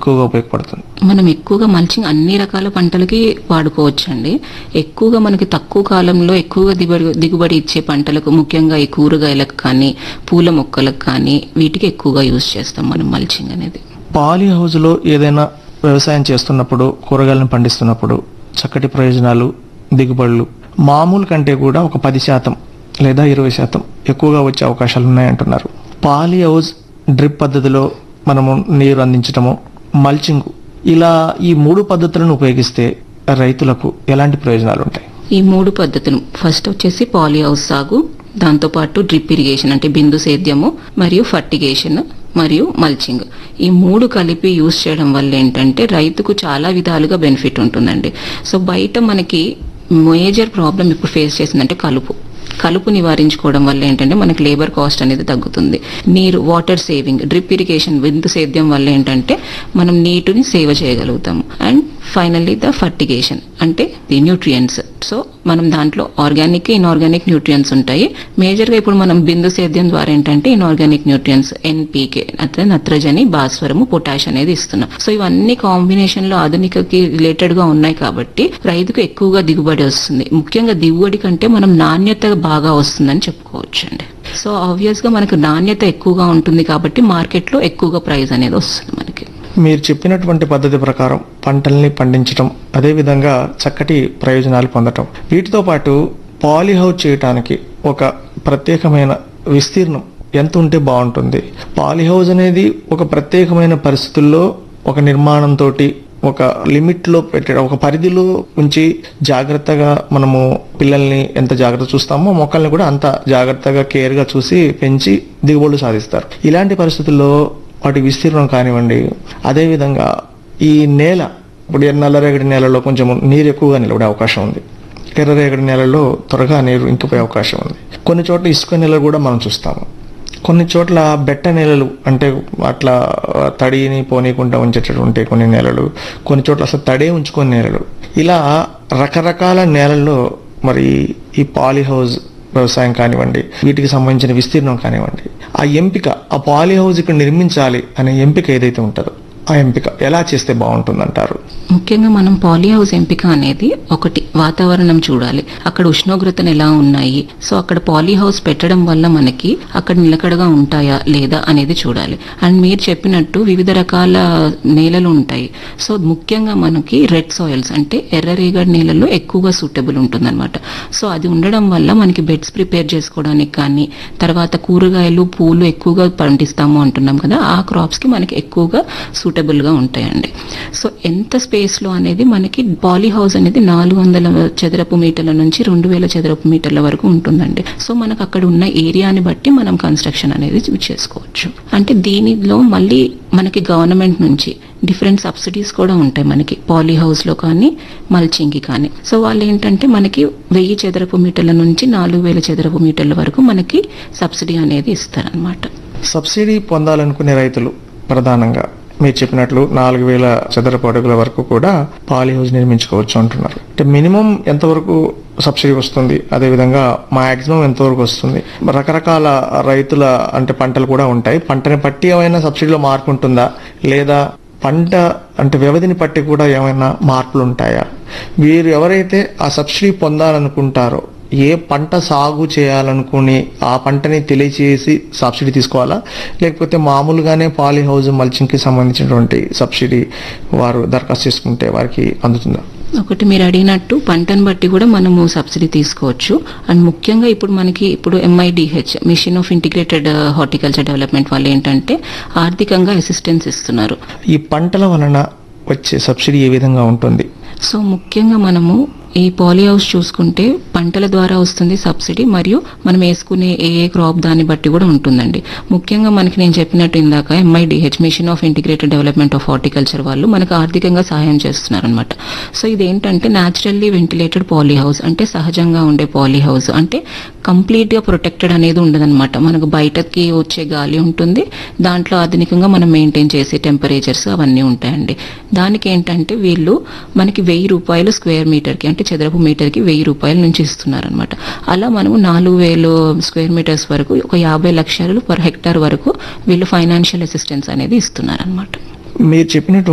ఎక్కువగా ఉపయోగపడుతుంది మనం ఎక్కువగా మల్చింగ్ అన్ని రకాల పంటలకి వాడుకోవచ్చండి ఎక్కువగా మనకి తక్కువ కాలంలో ఎక్కువగా దిగుబడి దిగుబడి ఇచ్చే పంటలకు ముఖ్యంగా ఈ కూరగాయలకు కానీ పూల మొక్కలకు కానీ వీటికి ఎక్కువగా యూజ్ చేస్తాం మనం మల్చింగ్ అనేది పాలీ హౌస్లో ఏదైనా వ్యవసాయం చేస్తున్నప్పుడు కూరగాయలను పండిస్తున్నప్పుడు చక్కటి ప్రయోజనాలు దిగుబడులు మామూలు కంటే కూడా ఒక పది శాతం లేదా ఇరవై శాతం ఎక్కువగా వచ్చే అవకాశాలు ఉన్నాయంటున్నారు పాలీ హౌస్ డ్రిప్ పద్ధతిలో మనము నీరు అందించటము మల్చింగ్ ఇలా ఈ మూడు పద్ధతులను ఉపయోగిస్తే రైతులకు ఎలాంటి ప్రయోజనాలు ఉంటాయి ఈ మూడు పద్ధతులు ఫస్ట్ వచ్చేసి పాలీ హౌస్ సాగు దాంతోపాటు డ్రిప్ ఇరిగేషన్ అంటే బిందు సేద్యము మరియు ఫర్టిగేషన్ మరియు మల్చింగ్ ఈ మూడు కలిపి యూజ్ చేయడం వల్ల ఏంటంటే రైతుకు చాలా విధాలుగా బెనిఫిట్ ఉంటుందండి సో బయట మనకి మేజర్ ప్రాబ్లం ఇప్పుడు ఫేస్ చేసిందంటే కలుపు కలుపు నివారించుకోవడం వల్ల ఏంటంటే మనకి లేబర్ కాస్ట్ అనేది తగ్గుతుంది నీరు వాటర్ సేవింగ్ డ్రిప్ ఇరిగేషన్ విందు సేద్యం వల్ల ఏంటంటే మనం నీటిని సేవ్ చేయగలుగుతాం అండ్ ఫైనల్లీ ద ఫర్టిగేషన్ అంటే ది న్యూట్రియంట్స్ సో మనం దాంట్లో ఆర్గానిక్ ఇన్ఆర్గానిక్ న్యూట్రియంట్స్ ఉంటాయి మేజర్ గా ఇప్పుడు మనం బిందు సేద్యం ద్వారా ఏంటంటే ఇన్ఆర్గానిక్ న్యూట్రియంట్స్ ఎన్పీకే అంటే నత్రజని భాస్వరము పొటాష్ అనేది ఇస్తున్నాం సో ఇవన్నీ కాంబినేషన్ లో ఆధునికకి రిలేటెడ్ గా ఉన్నాయి కాబట్టి రైతుకు ఎక్కువగా దిగుబడి వస్తుంది ముఖ్యంగా దిగుబడి కంటే మనం నాణ్యత బాగా వస్తుందని చెప్పుకోవచ్చు అండి సో ఆబ్వియస్ గా మనకు నాణ్యత ఎక్కువగా ఉంటుంది కాబట్టి మార్కెట్ లో ఎక్కువగా ప్రైస్ అనేది వస్తుంది మనకి మీరు చెప్పినటువంటి పద్ధతి ప్రకారం పంటల్ని పండించడం అదేవిధంగా చక్కటి ప్రయోజనాలు పొందటం వీటితో పాటు పాలీహౌస్ చేయటానికి ఒక ప్రత్యేకమైన విస్తీర్ణం ఎంత ఉంటే బాగుంటుంది పాలీహౌస్ అనేది ఒక ప్రత్యేకమైన పరిస్థితుల్లో ఒక నిర్మాణంతో ఒక లిమిట్ లో పెట్టడం ఒక పరిధిలో ఉంచి జాగ్రత్తగా మనము పిల్లల్ని ఎంత జాగ్రత్త చూస్తామో మొక్కల్ని కూడా అంత జాగ్రత్తగా కేర్ గా చూసి పెంచి దిగుబడులు సాధిస్తారు ఇలాంటి పరిస్థితుల్లో వాటి విస్తీర్ణం కానివ్వండి అదేవిధంగా ఈ నేల ఇప్పుడు నల్లరేగడి నేలలో కొంచెం నీరు ఎక్కువగా నిలబడే అవకాశం ఉంది ఎర్రరేగడి నేలలో త్వరగా నీరు ఇంకిపోయే అవకాశం ఉంది కొన్ని చోట్ల ఇసుక నేలలు కూడా మనం చూస్తాము కొన్ని చోట్ల బెట్ట నేలలు అంటే అట్లా తడిని పోనీకుండా ఉంచేటటువంటి కొన్ని నేలలు కొన్ని చోట్ల అసలు తడే ఉంచుకొని నేలలు ఇలా రకరకాల నేలల్లో మరి ఈ పాలీ హౌస్ వ్యవసాయం కానివ్వండి వీటికి సంబంధించిన విస్తీర్ణం కానివ్వండి ఆ ఎంపిక ఆ పాలీ హౌస్ ఇక్కడ నిర్మించాలి అనే ఎంపిక ఏదైతే ఉంటుందో ఆ ఎంపిక ఎలా చేస్తే బాగుంటుందంటారు ముఖ్యంగా మనం పాలీ హౌస్ ఎంపిక అనేది ఒకటి వాతావరణం చూడాలి అక్కడ ఉష్ణోగ్రతలు ఎలా ఉన్నాయి సో అక్కడ పాలీ హౌస్ పెట్టడం వల్ల మనకి అక్కడ నిలకడగా ఉంటాయా లేదా అనేది చూడాలి అండ్ మీరు చెప్పినట్టు వివిధ రకాల నేలలు ఉంటాయి సో ముఖ్యంగా మనకి రెడ్ సాయిల్స్ అంటే ఎర్రరేగడి నేలల్లో ఎక్కువగా సూటబుల్ ఉంటుందన్నమాట సో అది ఉండడం వల్ల మనకి బెడ్స్ ప్రిపేర్ చేసుకోవడానికి కానీ తర్వాత కూరగాయలు పూలు ఎక్కువగా పండిస్తాము అంటున్నాం కదా ఆ క్రాప్స్ కి మనకి ఎక్కువగా సూటబుల్ గా ఉంటాయండి సో ఎంత స్పేస్ లో అనేది మనకి పాలీ హౌస్ అనేది నాలుగు వందల చదరపు మీటర్ల నుంచి రెండు వేల చదరపు మీటర్ల వరకు ఉంటుందండి సో మనకు అక్కడ ఉన్న ఏరియాని బట్టి మనం కన్స్ట్రక్షన్ అనేది చూస్ చేసుకోవచ్చు అంటే దీనిలో మళ్ళీ మనకి గవర్నమెంట్ నుంచి డిఫరెంట్ సబ్సిడీస్ కూడా ఉంటాయి మనకి పాలీ హౌస్ లో కానీ మల్చింగ్ కి కానీ సో వాళ్ళు ఏంటంటే మనకి వెయ్యి చదరపు మీటర్ల నుంచి నాలుగు వేల చదరపు మీటర్ల వరకు మనకి సబ్సిడీ అనేది ఇస్తారనమాట సబ్సిడీ పొందాలనుకునే రైతులు ప్రధానంగా మీరు చెప్పినట్లు నాలుగు వేల చదరపు అడుగుల వరకు కూడా పాలీ హౌస్ నిర్మించుకోవచ్చు అంటున్నారు అంటే మినిమం ఎంతవరకు సబ్సిడీ వస్తుంది అదేవిధంగా మాక్సిమం ఎంతవరకు వస్తుంది రకరకాల రైతుల అంటే పంటలు కూడా ఉంటాయి పంటని బట్టి ఏమైనా సబ్సిడీలో మార్పు ఉంటుందా లేదా పంట అంటే వ్యవధిని బట్టి కూడా ఏమైనా మార్పులు ఉంటాయా వీరు ఎవరైతే ఆ సబ్సిడీ పొందాలనుకుంటారో ఏ పంట సాగు చేయాలనుకుని ఆ పంటని తెలియచేసి సబ్సిడీ తీసుకోవాలా లేకపోతే మామూలుగానే పాలీ హౌస్ మల్చింగ్ కి సంబంధించినటువంటి సబ్సిడీ వారు దరఖాస్తు చేసుకుంటే వారికి అందుతుందా ఒకటి మీరు అడిగినట్టు పంటను బట్టి కూడా మనము సబ్సిడీ తీసుకోవచ్చు అండ్ ముఖ్యంగా ఇప్పుడు మనకి ఇప్పుడు M I D H mission of integrated horticulture development వాళ్ళు ఏంటంటే ఆర్థికంగా అసిస్టెన్స్ ఇస్తున్నారు ఈ పంటల వలన వచ్చే సబ్సిడీ ఏ విధంగా ఉంటుంది సో ముఖ్యంగా మనము ఈ పాలీ హౌస్ చూసుకుంటే పంటల ద్వారా వస్తుంది సబ్సిడీ మరియు మనం వేసుకునే ఏ ఏ క్రాప్ దాన్ని బట్టి కూడా ఉంటుందండి ముఖ్యంగా మనకి నేను చెప్పినట్టు ఇందాక M I D H mission of integrated development of horticulture వాళ్ళు మనకు ఆర్థికంగా సహాయం చేస్తున్నారు అనమాట సో ఇదేంటంటే న్యాచురల్లీ వెంటిలేటెడ్ పాలీ హౌస్ అంటే సహజంగా ఉండే పాలీ హౌస్ అంటే కంప్లీట్ గా ప్రొటెక్టెడ్ అనేది ఉండదన్నమాట మనకు బయటకి వచ్చే గాలి ఉంటుంది దాంట్లో ఆధునికంగా మనం మెయింటైన్ చేసే టెంపరేచర్స్ అవన్నీ ఉంటాయండి దానికి ఏంటంటే వీళ్ళు మనకి వెయ్యి రూపాయలు స్క్వేర్ మీటర్ కి అంటే చదరపు మీటర్ కి వెయ్యి రూపాయల నుంచి ఇస్తున్నారు అనమాట అలా మనము నాలుగు వేలు స్క్వేర్ మీటర్స్ వరకు ఒక యాభై లక్షలు పర్ హెక్టార్ వరకు వీళ్ళు ఫైనాన్షియల్ అసిస్టెన్స్ అనేది ఇస్తున్నారు అనమాట మీరు చెప్పినట్టు